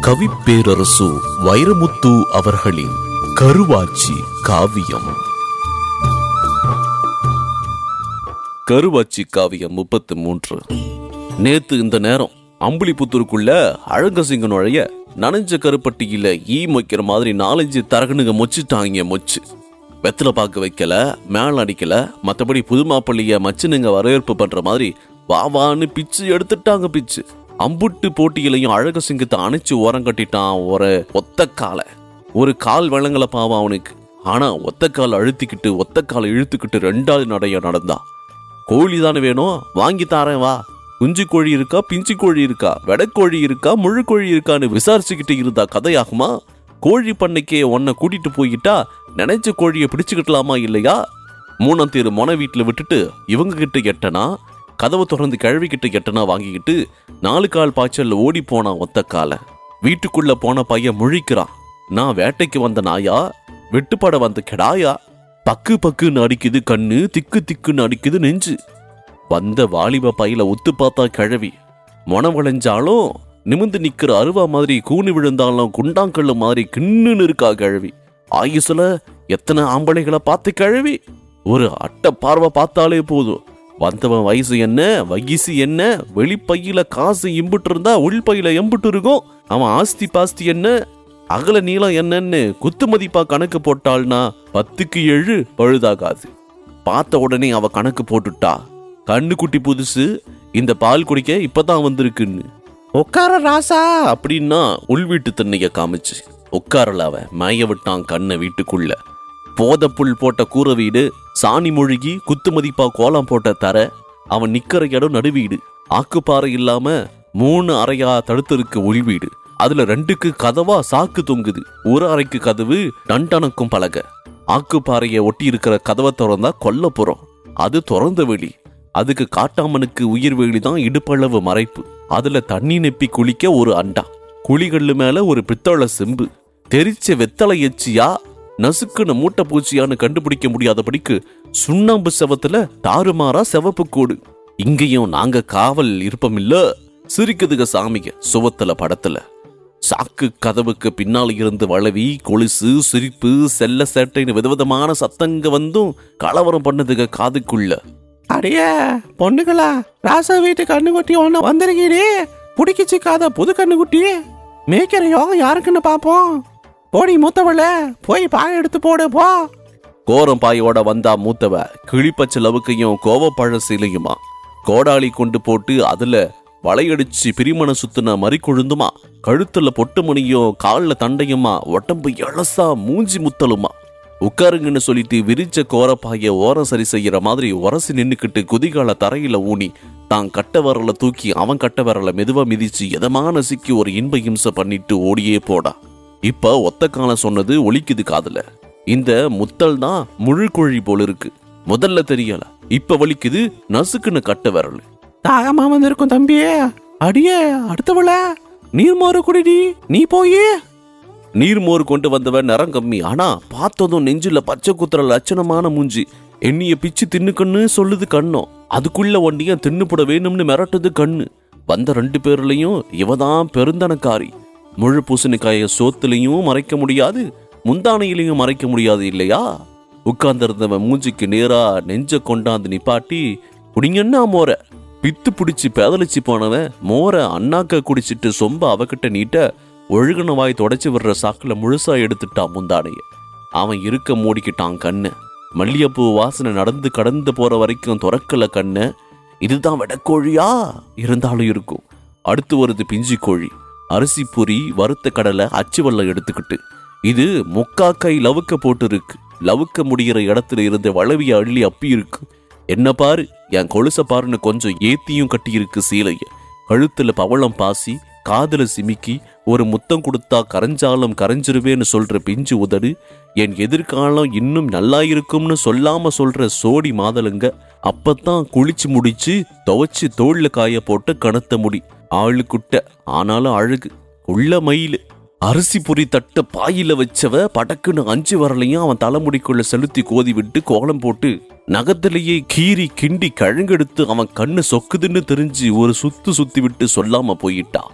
கவிப்பேரரசு வைரமுத்து அவர்களின் கருவாச்சி காவியம் கருவாச்சி காவியம் முப்பத்து மூன்று நேத்து இந்த நேரம் அம்புலிபுத்தூருக்குள்ள அழகசிங்க நுழைய நனைஞ்ச கருப்பட்டியில ஈ மொய்க்கிற மாதிரி நாலஞ்சு தரகனுங்க மொச்சிட்டாங்க மொச்சு வெத்தலை பாக்க வைக்கல மேல அடிக்கல மத்தபடி புது மாப்பிள்ளைய மச்சினுங்க வரவேற்பு பண்ற மாதிரி வா வான்னு பிச்சு எடுத்துட்டாங்க பிச்சு அம்புட்டு போட்டியிலையும் அழக சிங்கத்தை அணைச்சு ஓரம் கட்டிட்டான் ஒரு ஒத்த காலை ஒரு கால் வழங்கல பாவம் அவனுக்கு ஆனா ஒத்த கால் அழுத்திக்கிட்டு ஒத்த காலை இழுத்துக்கிட்டு ரெண்டாவது நடைய நடந்தான் கோழி தானே வேணும் வாங்கி தாரேன் வா குஞ்சு கோழி இருக்கா பிஞ்சு கோழி இருக்கா வெடைக்கோழி இருக்கா முழு கோழி இருக்கான்னு விசாரிச்சுக்கிட்டு இருந்தா கதையாகுமா கோழி பண்ணைக்கே உன்னை கூட்டிட்டு போய்கிட்டா நினைச்ச கோழியை பிடிச்சுக்கிட்டலாமா இல்லையா மூணாம் தேரு மொன வீட்டில் விட்டுட்டு இவங்க கிட்ட எட்டனா கதவை திறந்து கிழவி கிட்ட எட்டனா வாங்கிக்கிட்டு நாலு கால் பாய்ச்சல்ல ஓடி போனான் ஒத்த காலை வீட்டுக்குள்ள போன பையன் முழிக்கிறான் நான் வேட்டைக்கு வந்த நாயா வெட்டுப்பட வந்த கெடாயா பக்கு பக்குன்னு அடிக்குது கண்ணு திக்கு திக்குன்னு அடிக்குது நெஞ்சு வந்த வாலிப பையில உத்து பார்த்தா கிழவி மொன வளைஞ்சாலும் நிமிந்து நிக்கிற அருவா மாதிரி கூனி விழுந்தாலும் குண்டாங்கல்லு மாதிரி கிண்ணுன்னு இருக்கா கிழவி ஆயுசுல எத்தனை ஆம்பளைகளை பார்த்து கிழவி ஒரு அட்டை பார்வை பார்த்தாலே போதும் வந்தவன் வயசு என்ன வயசு என்ன வெளிப்பையில காசு இம்புட்டு இருந்தா உள்பையில எம்புட்டு இருக்கும் அவன் ஆஸ்தி பாஸ்தி என்ன அகல நீளம் என்னன்னு குத்து மதிப்பா கணக்கு போட்டாள்னா பத்துக்கு ஏழு பழுதாகாது பார்த்த உடனே அவ கணக்கு போட்டுட்டா கண்ணு குட்டி புதுசு இந்த பால் குடிக்க இப்பதான் வந்திருக்குன்னு உட்கார ராசா அப்படின்னா உள் வீட்டு தண்ணிய காமிச்சு உட்காரல அவன் மேய விட்டான் கண்ணை வீட்டுக்குள்ள போத புல் போட்ட கூரை வீடு சாணி மொழிகி குத்து மதிப்பா கோலம் போட்ட தர அவன் நிக்கிற இடம் நடுவீடு ஆக்குப்பாறை இல்லாம மூணு அறையா தடுத்திருக்கு உள் வீடு அதுல ரெண்டுக்கு கதவா சாக்கு தொங்குது ஒரு அறைக்கு கதவு டண்டனக்கும் பலக ஆக்குப்பாறைய ஒட்டி இருக்கிற கதவை திறந்தா கொல்லப்புறம் அது திறந்த வெளி அதுக்கு காட்டாமனுக்கு உயிர் வேலி தான் இடுப்பளவு மறைப்பு அதுல தண்ணி நெப்பி குளிக்க ஒரு அண்டா குழிகள்ளு மேல ஒரு பித்தளை செம்பு தெரிச்ச வெத்தலை எச்சியா நசுக்குன மூட்டை பூச்சியான்னு கண்டுபிடிக்க முடியாதபடிக்கு சுண்ணாம்பு செவத்துல தாறுமாறா செவப்பு கோடு இங்கேயும் நாங்க காவல் இருப்பமில்ல சிரிக்குதுக சாமிக சுவத்துல படத்துல சாக்கு கதவுக்கு பின்னால் இருந்து வளவி கொலுசு சிரிப்பு செல்ல சேட்டைன்னு விதவிதமான சத்தங்க வந்தும் கலவரம் பண்ணுதுக காதுக்குள்ள அடியே பொண்ணுங்களா ராசா வீட்டு கண்ணுக்குட்டி ஒண்ணு வந்திருக்கீடே புடிக்கிச்சு காத புது கண்ணுக்குட்டி மேய்க்கிற யோகம் யாருக்குன்னு பாப்போம் போடி மூத்தவள போய் பாய எடுத்து போடு போ கோரம் பாயோட வந்தா மூத்தவ கிளிப்பச்ச லவுக்கையும் கோவப்பழ சீலையுமா கோடாளி கொண்டு போட்டு அதுல வளையடிச்சு பிரிமண சுத்துன மறி கொழுந்துமா கழுத்துல பொட்டு மணியும் கால்ல தண்டையுமா உடம்பு எழசா மூஞ்சி முத்தலுமா உட்காருங்கன்னு சொல்லிட்டு விரிச்ச கோரப்பாய ஓரம் சரி செய்யற மாதிரி உரசி நின்னுக்கிட்டு குதிகால தரையில ஊனி தான் கட்ட விரல தூக்கி அவன் கட்ட விரல மெதுவா மிதிச்சு எதமான சிக்கி ஒரு இன்ப இம்சை பண்ணிட்டு ஓடியே போடா இப்ப ஒத்த காலம் சொன்னது ஒலிக்குது காதுல இந்த முத்தல் தான் முழு கோழி போல இருக்கு முதல்ல தெரியல இப்ப வலிக்குது நசுக்குன்னு கட்ட விரல் தாகமா வந்திருக்கும் தம்பி அடியே அடுத்தவள நீர்மோறு குடிடி நீ போய் நீர்மோர் கொண்டு வந்தவன் நிறம் கம்மி ஆனா பார்த்ததும் நெஞ்சுல பச்சை குத்துற லட்சணமான மூஞ்சி எண்ணிய பிச்சு தின்னுக்கண்ணு சொல்லுது கண்ணம் அதுக்குள்ள ஒண்டிய தின்னுபட வேணும்னு மிரட்டுது கண்ணு வந்த ரெண்டு பேர்லயும் இவதான் பெருந்தனக்காரி முழு பூசணிக்காய சோத்துலையும் மறைக்க முடியாது முந்தானையிலையும் மறைக்க முடியாது இல்லையா உட்கார்ந்திருந்தவன் மூஞ்சிக்கு நேரா நெஞ்ச கொண்டாந்து நிப்பாட்டி குடிங்கன்னா மோர பித்து பிடிச்சி பேதலிச்சு போனவன் மோர அண்ணாக்க குடிச்சிட்டு சொம்ப அவகிட்ட நீட்ட ஒழுகுன வாய் தொடச்சி விடுற சாக்குல முழுசா எடுத்துட்டான் முந்தானைய அவன் இருக்க மூடிக்கிட்டான் கண்ணு மல்லிகைப்பூ வாசனை நடந்து கடந்து போற வரைக்கும் துறக்கல கண்ணு இதுதான் வெடக்கோழியா இருந்தாலும் இருக்கும் அடுத்து வருது பிஞ்சி கோழி அரிசி பொரி வறுத்த கடலை அச்சு வெல்லம் எடுத்துக்கிட்டு இது முக்கா கை லவுக்க போட்டு இருக்கு லவுக்க முடிகிற இடத்துல இருந்து வளவிய அள்ளி அப்பி இருக்கு என்ன பாரு என் கொலுச பாருன்னு கொஞ்சம் ஏத்தியும் கட்டி இருக்கு சீலைய கழுத்துல பவளம் பாசி காதுல சிமிக்கி ஒரு முத்தம் கொடுத்தா கரைஞ்சாலும் கரைஞ்சிருவேன்னு சொல்ற பிஞ்சு உதடு என் எதிர்காலம் இன்னும் நல்லா இருக்கும்னு சொல்லாம சொல்ற சோடி மாதலுங்க அப்பதான் குளிச்சு முடிச்சு துவைச்சு தோல்ல காய போட்டு கனத்த முடி ஆளு குட்ட ஆனாலும் அழகு உள்ள மயிலு அரிசி பொரி தட்ட பாயில வச்சவ படக்குன்னு அஞ்சு வரலையும் அவன் தலைமுடிக்குள்ள செலுத்தி கோதி விட்டு கோலம் போட்டு நகத்திலேயே கீறி கிண்டி கழங்கெடுத்து அவன் கண்ணு சொக்குதுன்னு தெரிஞ்சு ஒரு சுத்து சுத்தி விட்டு சொல்லாம போயிட்டா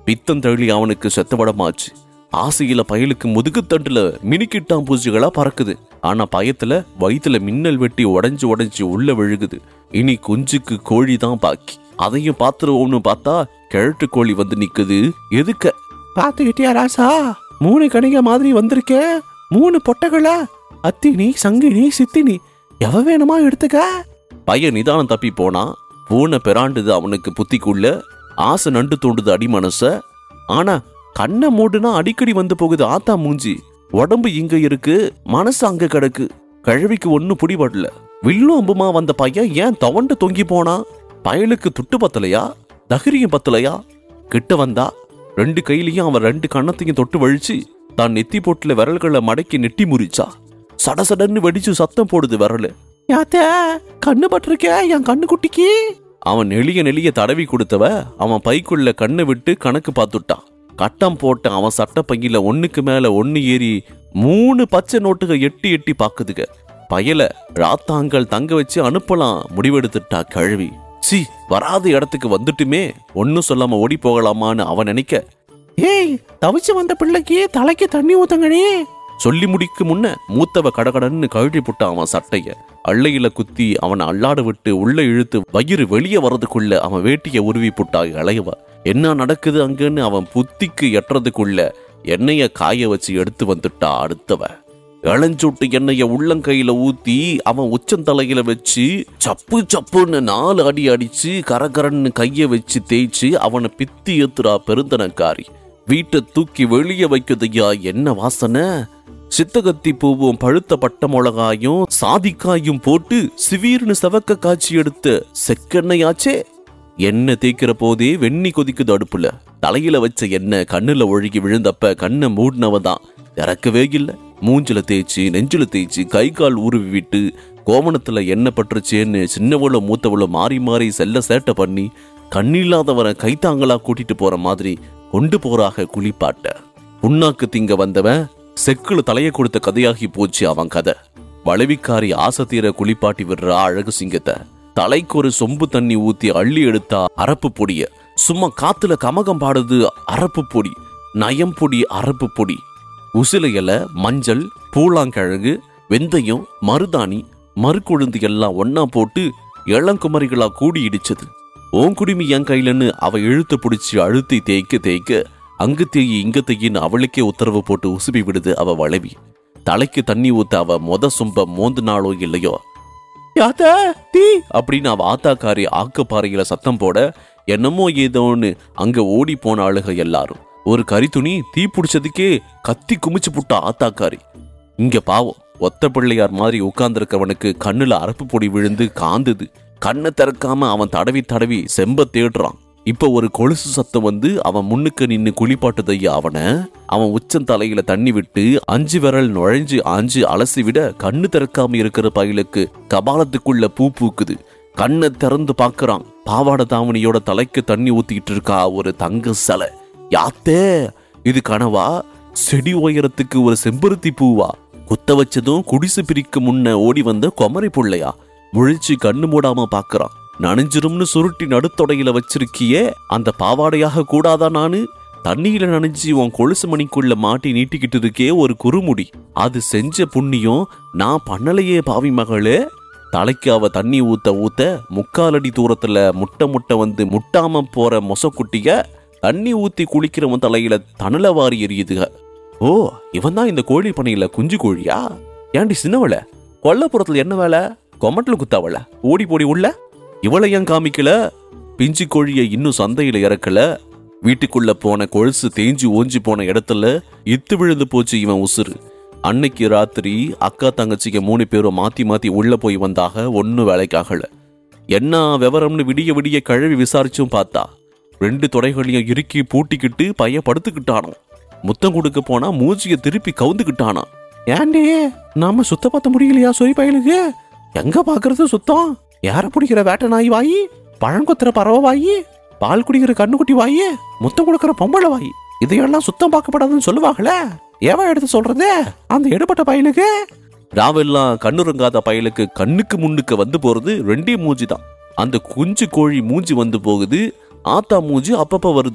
பித்தந்தழி அவனுக்கு செத்தவடமாச்சு ஆசையில பயலுக்கு முதுகுத்தண்டுல மினிக்கிட்டாம் பூச்சிகளா பறக்குது ஆனா பயத்துல வயித்துல மின்னல் வெட்டி உடைஞ்சு உடைஞ்சு உள்ள விழுகுது இனி குஞ்சுக்கு கோழி தான் பாக்கி அதையும் பாத்துருவோம்னு பார்த்தா கிழட்டு கோழி வந்து நிக்குது எதுக்க பாத்துக்கிட்டியா ராசா மூணு கணிக மாதிரி வந்திருக்கே மூணு பொட்டைகள அத்தினி சங்கினி சித்தினி எவ வேணுமா எடுத்துக்க பையன் நிதானம் தப்பி போனா பூனை பெறாண்டுது அவனுக்கு புத்திக்குள்ள ஆசை நண்டு தோண்டுது அடி மனச ஆனா கண்ணை மூடுனா அடிக்கடி வந்து போகுது ஆத்தா மூஞ்சி உடம்பு இங்க இருக்கு மனசு அங்க கிடக்கு கழுவிக்கு ஒண்ணு பிடிபடல வில்லும் அம்புமா வந்த பையன் ஏன் தவண்டு தொங்கி போனா பயலுக்கு துட்டு பத்தலையா தகிரியம் பத்தலையா கிட்ட வந்தா ரெண்டு கையிலையும் அவன் ரெண்டு கண்ணத்தையும் தொட்டு வழிச்சு தான் நெத்தி போட்டுல விரல்களை மடக்கி நெட்டி முறிச்சா சடசடன்னு வெடிச்சு சத்தம் போடுது விரலு யாத்த கண்ணு பட்டிருக்கே என் கண்ணு குட்டிக்கு அவன் நெளிய நெளிய தடவி கொடுத்தவ அவன் பைக்குள்ள கண்ணை விட்டு கணக்கு பார்த்துட்டான் கட்டம் போட்ட அவன் சட்ட பையில ஒண்ணுக்கு மேல ஒண்ணு ஏறி மூணு பச்சை நோட்டுக எட்டி எட்டி பாக்குதுக பயல ராத்தாங்கள் தங்க வச்சு அனுப்பலாம் முடிவெடுத்துட்டா கழுவி சி வராத இடத்துக்கு வந்துட்டுமே ஒன்னும் சொல்லாம ஓடி போகலாமான்னு அவன் நினைக்க ஏய் தவிச்சு வந்த பிள்ளைக்கு தலைக்கு தண்ணி ஊத்துங்கடி சொல்லி முடிக்க முன்ன மூத்தவ கடகடன்னு கழட்டி புட்டான் அவன் சட்டைய அள்ளையில குத்தி அவனை அல்லாட விட்டு உள்ள இழுத்து வயிறு வெளியே வர்றதுக்குள்ள அவன் வேட்டிய உருவி புட்டா இளையவ என்ன நடக்குது அங்கன்னு அவன் புத்திக்கு எட்டுறதுக்குள்ள எண்ணெய காய வச்சு எடுத்து வந்துட்டா அடுத்தவ இளஞ்சூட்டு எண்ணெய உள்ளங்கையில ஊத்தி அவன் உச்சந்தலையில வச்சு சப்பு சப்புன்னு நாலு அடி அடிச்சு கரகரன்னு கைய வச்சு தேய்ச்சு அவனை பித்தி ஏத்துறா பெருந்தனக்காரி வீட்டை தூக்கி வெளியே வைக்குதையா என்ன வாசனை சித்தகத்தி பூவும் பழுத்த பட்ட மிளகாயும் சாதிக்காயும் போட்டு சிவீர்னு செவக்க காய்ச்சி எடுத்த செக்கெண்ணையாச்சே எண்ணெய் தேய்க்கிற போதே வெண்ணி கொதிக்குது அடுப்புல தலையில வச்ச எண்ணெய் கண்ணுல ஒழுகி விழுந்தப்ப கண்ணை மூடினவ தான் இறக்கவே இல்ல மூஞ்சில தேய்ச்சி நெஞ்சில தேய்ச்சி கை கால் உருவி விட்டு கோமணத்துல எண்ணெய் பட்டுருச்சேன்னு சின்னவளும் மூத்தவளும் மாறி மாறி செல்ல சேட்டை பண்ணி கண்ணில்லாதவரை கைத்தாங்களா கூட்டிட்டு போற மாதிரி கொண்டு போறாக குளிப்பாட்ட புண்ணாக்கு திங்க வந்தவன் செக்குல தலைய கொடுத்த கதையாகி போச்சு அவன் கதை வளவிக்காரி ஆசை தீர குளிப்பாட்டி விடுறா அழகு சிங்கத்தை தலைக்கு ஒரு சொம்பு தண்ணி ஊத்தி அள்ளி எடுத்தா அரப்பு பொடிய சும்மா காத்துல கமகம் பாடுது அரப்பு பொடி நயம் பொடி அரப்பு பொடி உசில இலை மஞ்சள் பூலாங்கிழங்கு வெந்தயம் மருதாணி மறுக்கொழுந்து எல்லாம் ஒன்னா போட்டு இளங்குமரிகளா கூடி இடிச்சது ஓன் குடுமி என் கையிலன்னு அவ இழுத்து பிடிச்சி அழுத்தி தேய்க்க தேய்க்க அங்கு தேயி இங்க தேயின்னு அவளுக்கே உத்தரவு போட்டு உசுப்பி விடுது அவ வளவி தலைக்கு தண்ணி ஊத்த அவ மொத சொம்ப மோந்து நாளோ இல்லையோ யாத்த டீ அப்படின்னு அவ ஆத்தாக்காரி ஆக்கப்பாறையில சத்தம் போட என்னமோ ஏதோன்னு அங்க ஓடி போன ஆளுக எல்லாரும் ஒரு கரித்துணி தீ பிடிச்சதுக்கே கத்தி குமிச்சு புட்டா ஆத்தாக்காரி இங்க பாவம் ஒத்த பிள்ளையார் மாதிரி உட்கார்ந்திருக்கவனுக்கு கண்ணுல அரப்பு பொடி விழுந்து காந்துது கண்ணை திறக்காம அவன் தடவி தடவி செம்ப தேடுறான் இப்ப ஒரு கொலுசு சத்தம் வந்து அவன் முன்னுக்கு நின்னு குளிப்பாட்டுதையா அவனை அவன் உச்சம் தலையில தண்ணி விட்டு அஞ்சு விரல் நுழைஞ்சு ஆஞ்சு அலசி விட கண்ணு திறக்காம இருக்கிற பயலுக்கு கபாலத்துக்குள்ள பூ பூக்குது கண்ணை திறந்து பார்க்கறான் பாவாடை தாவணியோட தலைக்கு தண்ணி ஊத்திக்கிட்டு இருக்கா ஒரு தங்க சிலை யாத்தே இது கனவா செடி உயரத்துக்கு ஒரு செம்பருத்தி பூவா குத்த வச்சதும் குடிசு பிரிக்க முன்ன ஓடி வந்த குமரி புள்ளையா முழிச்சு கண்ணு மூடாம பாக்குறான் நனைஞ்சிரும்னு சுருட்டி நடுத்தொடையில வச்சிருக்கியே அந்த பாவாடையாக கூடாதா நானு தண்ணியில நனைஞ்சு உன் கொலுசு மணிக்குள்ள மாட்டி நீட்டிக்கிட்டு இருக்கே ஒரு குறுமுடி அது செஞ்ச புண்ணியம் நான் பண்ணலையே பாவி மகளே தலைக்கு அவ தண்ணி ஊத்த ஊத்த முக்காலடி தூரத்துல முட்டை முட்டை வந்து முட்டாம போற மொசக்குட்டிய தண்ணி ஊத்தி குளிக்கிறவன் தலையில தணல வாரி எரியுதுக ஓ இவன் தான் இந்த கோழி பண்ணையில குஞ்சு கோழியா ஏண்டி சின்னவள கொல்லப்புறத்துல என்ன வேலை கொமட்டில் குத்தாவள ஓடி போடி உள்ள இவளை ஏன் காமிக்கல பிஞ்சு கோழியை இன்னும் சந்தையில இறக்கல வீட்டுக்குள்ள போன கொழுசு தேஞ்சு ஓஞ்சி போன இடத்துல இத்து விழுந்து போச்சு இவன் உசுறு அன்னைக்கு ராத்திரி அக்கா தங்கச்சிக்கு மூணு பேரும் மாத்தி மாத்தி உள்ள போய் வந்தாக ஒன்னும் வேலைக்காகல என்ன விவரம்னு விடிய விடிய கழுவி விசாரிச்சும் பார்த்தா ரெண்டு தொடைகளையும் இறுக்கி பூட்டிக்கிட்டு பையன் படுத்துக்கிட்டானோ முத்தம் கொடுக்க போனா மூஞ்சிய திருப்பி கவுந்துக்கிட்டானா ஏண்டி நாம சுத்த பார்த்த முடியலையா சொய் பயலுக்கு எங்க பாக்குறது சுத்தம் யார பிடிக்கிற வேட்டை நாய் வாயி பழம் கொத்துற பறவை வாயி பால் குடிக்கிற கண்ணுக்குட்டி வாயி முத்தம் கொடுக்கிற பொம்பளை வாயி இதையெல்லாம் சுத்தம் பார்க்கப்படாதுன்னு சொல்லுவாங்களே ஏவா எடுத்து சொல்றது அந்த எடுபட்ட பயலுக்கு ராவெல்லாம் கண்ணுறங்காத பயலுக்கு கண்ணுக்கு முன்னுக்கு வந்து போறது ரெண்டே மூஞ்சி தான் அந்த குஞ்சு கோழி மூஞ்சி வந்து போகுது ஆத்தா மூஞ்சி அப்பப்ப வருது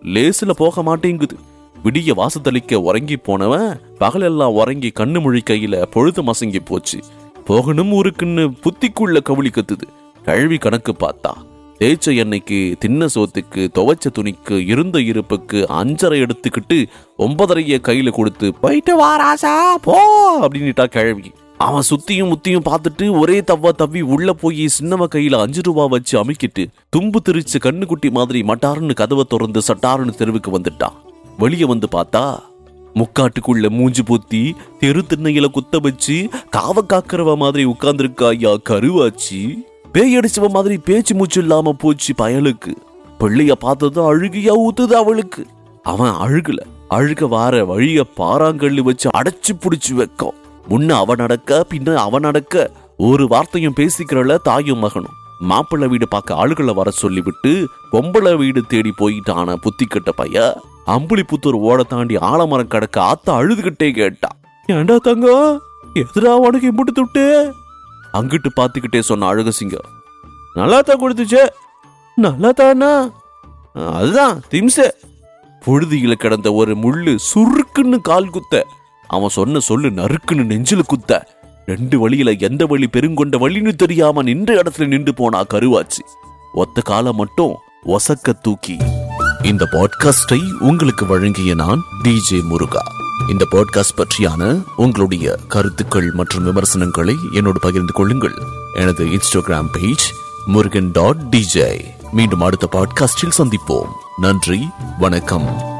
லேசில் போக மாட்டேங்குது விடிய வாசத்தளிக்க உறங்கி போனவன் பகலெல்லாம் உறங்கி கண்ணு முழி கையில பொழுது மசங்கி போச்சு போகணும் ஊருக்குன்னு புத்திக்குள்ள கவுளி கத்துது கழுவி கணக்கு பார்த்தா தேய்ச்ச எண்ணெய்க்கு தின்ன சோத்துக்கு துவைச்ச துணிக்கு இருந்த இருப்புக்கு அஞ்சரை எடுத்துக்கிட்டு ஒன்பதரைய கையில கொடுத்து போயிட்டு வா ராசா போ அப்படின்னுட்டா கிழவி அவன் சுத்தியும் முத்தியும் பார்த்துட்டு ஒரே தவ்வா தவ்வி உள்ள போய் சின்னவ கையில அஞ்சு ரூபா வச்சு அமுக்கிட்டு தும்பு திரிச்சு கண்ணுக்குட்டி மாதிரி மட்டாருன்னு கதவை திறந்து சட்டாருன்னு தெருவுக்கு வந்துட்டான் வெளியே வந்து பார்த்தா முக்காட்டுக்குள்ள மூஞ்சி பொத்தி தெரு திண்ணையில குத்த வச்சு காவ காக்கிறவ மாதிரி உட்கார்ந்துருக்கா ஐயா கருவாச்சி பேய் அடிச்சவ மாதிரி பேச்சு மூச்சு இல்லாம போச்சு பயலுக்கு பிள்ளைய பார்த்ததும் அழுகியா ஊத்துது அவளுக்கு அவன் அழுகல அழுக வார வழிய பாறாங்கல்லு வச்சு அடைச்சு புடிச்சு வைக்கும் முன்ன அவ நடக்க பின்ன அவ நடக்க ஒரு வார்த்தையும் பேசிக்கிறல தாயும் மகனும் மாப்பிள்ளை வீடு பார்க்க ஆளுகளை வர சொல்லிவிட்டு பொம்பளை வீடு தேடி போயிட்டான புத்தி கட்ட பைய அம்புலி புத்தூர் ஓட தாண்டி ஆலமரம் கடக்க ஆத்தா அழுதுகிட்டே கேட்டா ஏண்டா தங்கம் எதிரா உனக்கு இம்புட்டு துட்டு அங்கிட்டு பார்த்துக்கிட்டே சொன்ன அழகசிங்கம் நல்லா தான் கொடுத்துச்சு நல்லா தானா அதுதான் திம்ச புழுதியில கிடந்த ஒரு முள்ளு சுருக்குன்னு கால் குத்த அவன் சொன்ன சொல்லு நறுக்குன்னு நெஞ்சில குத்த ரெண்டு வழியில எந்த வழி பெருங்கொண்ட வழின்னு தெரியாம நின்ற இடத்துல நின்று போனா கருவாச்சு ஒத்த காலம் மட்டும் ஒசக்க தூக்கி இந்த பாட்காஸ்டை உங்களுக்கு வழங்கிய நான் டிஜே முருகா இந்த பாட்காஸ்ட் பற்றியான உங்களுடைய கருத்துக்கள் மற்றும் விமர்சனங்களை என்னோடு பகிர்ந்து கொள்ளுங்கள் எனது Instagram page Murugan dot DJ மீண்டும் அடுத்த பாட்காஸ்டில் சந்திப்போம் நன்றி வணக்கம்